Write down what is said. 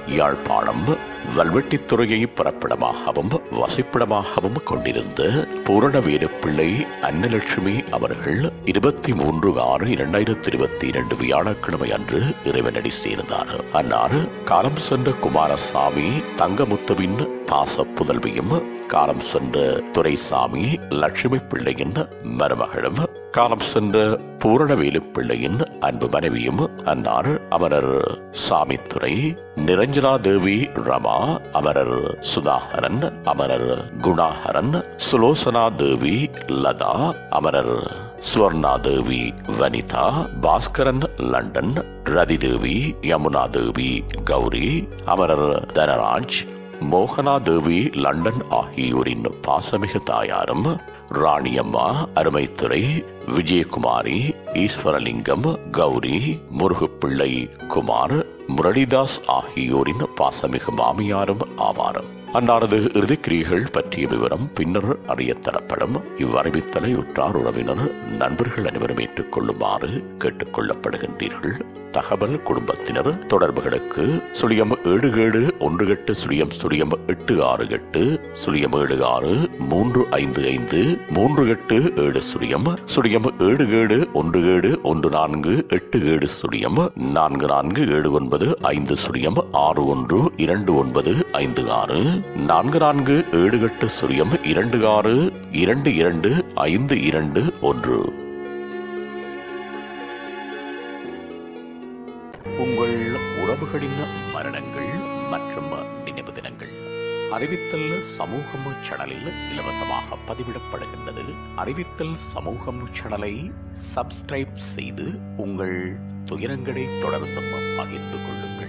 யாழ்ப்பாணம் வல்வெட்டித்துறையை பிறப்பிடமாகவும் வசிப்பிடமாகவும் கொண்டிருந்த பூரணவேலு பிள்ளை அன்னலட்சுமி அவர்கள் இருபத்தி மூன்று ஆறு இரண்டாயிரத்தி இருபத்தி இரண்டு வியாழக்கிழமை அன்று இறைவனடி சேர்ந்தார் அன்னார் காலம் சென்ற குமாரசாமி தங்கமுத்துவின் பாச புதல்வியும் காலம் சென்ற துரைசாமி லட்சுமி பிள்ளையின் மருமகளும் காலம் சென்ற பூரணவேலு பிள்ளையின் அன்பு மனைவியும் அன்னார் அமரர் சாமித்துறை நிரஞ்சனா தேவி ரமா அமரர் சுதாகரன் அமரர் குணாகரன் சுலோசனா தேவி லதா அமரர் சுவர்ணா தேவி வனிதா பாஸ்கரன் லண்டன் ரதி தேவி யமுனா தேவி கௌரி அமரர் தனராஜ் மோகனா தேவி லண்டன் ஆகியோரின் பாசமிகு தாயாரும் ராணியம்மா அருமைத்துறை விஜயகுமாரி ஈஸ்வரலிங்கம் கௌரி முருகுப்பிள்ளை குமார் முரளிதாஸ் ஆகியோரின் பாசமிகு மாமியாரும் ஆவாரும் அன்னாரது இறுதிக்கிரிகள் பற்றிய விவரம் பின்னர் அறிய தரப்படும் இவ்வறிவித்தலை உற்றார் உறவினர் நண்பர்கள் அனைவரும் ஏற்றுக்கொள்ளுமாறு கேட்டுக்கொள்ளப்படுகின்றீர்கள் தகவல் குடும்பத்தினர் தொடர்புகளுக்கு சுழியம் ஏழு ஏழு ஒன்று எட்டு சுழியம் சுழியம் எட்டு ஆறு எட்டு சுழியம் ஏழு ஆறு மூன்று ஐந்து ஐந்து மூன்று எட்டு ஏழு சுழியம் சுழியம் ஏழு ஏழு ஒன்று ஏழு ஒன்று நான்கு எட்டு ஏழு சுழியம் நான்கு நான்கு ஏழு ஒன்பது ஐந்து சுழியம் ஆறு ஒன்று இரண்டு ஒன்பது ஐந்து ஆறு நான்கு நான்கு ஏழு எட்டு சுழியம் இரண்டு ஆறு இரண்டு இரண்டு ஐந்து இரண்டு ஒன்று உங்கள் உறவுகளின் மரணங்கள் மற்றும் நினைவு தினங்கள் அறிவித்தல் சமூகம் சேனலில் இலவசமாக பதிவிடப்படுகின்றது அறிவித்தல் சமூகம் சேனலை சப்ஸ்கிரைப் செய்து உங்கள் துயரங்களை தொடர்ந்தும் பகிர்ந்து கொள்ளுங்கள்